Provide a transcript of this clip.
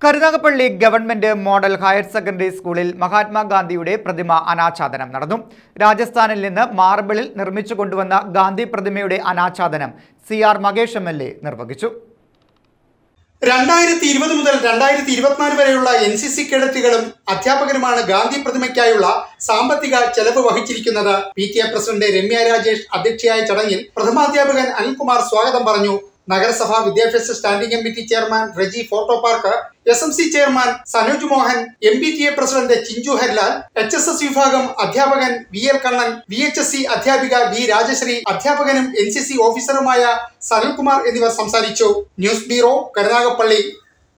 Karunagappally government model higher secondary സ്കൂളിൽ മഹാത്മാഗാന്ധിയുടെ പ്രതിമ അനാച്ഛാദനം നടന്നു രാജസ്ഥാനിൽ നിന്ന് മാർബിളിൽ നിർമ്മിച്ചു കൊണ്ടുവന്ന ഗാന്ധി പ്രതിമയുടെ അനാച്ഛാദനം C R Mahesh M L A നിർവഹിച്ചു രണ്ടായിരത്തി ഇരുപത് മുതൽ രണ്ടായിരത്തി ഇരുപത്തിനാല് വരെയുള്ള എൻ സി സി കേഡറ്റുകളും അധ്യാപകരുമാണ് ഗാന്ധി പ്രതിമയ്ക്കായുള്ള സാമ്പത്തിക ചെലവ് വഹിച്ചിരിക്കുന്നത് P T A president Ramya Rajesh അധ്യക്ഷയായ ചടങ്ങിൽ പ്രഥമാധ്യാപകൻ അനിൽകുമാർ സ്വാഗതം പറഞ്ഞു നഗരസഭാ വിദ്യാഭ്യാസ standing committee chairman Reji photo park S M C chairman Sanoj Mohan M P T A president Chinchu Harilal H S S വിഭാഗം അധ്യാപകൻ V L Kannan V H S C അധ്യാപിക വി രാജശ്രീ അധ്യാപകനും എൻ സി സി ഓഫീസറുമായ സനൽകുമാർ എന്നിവർ സംസാരിച്ചു ന്യൂസ് ബ്യൂറോ കരുനാഗപ്പള്ളി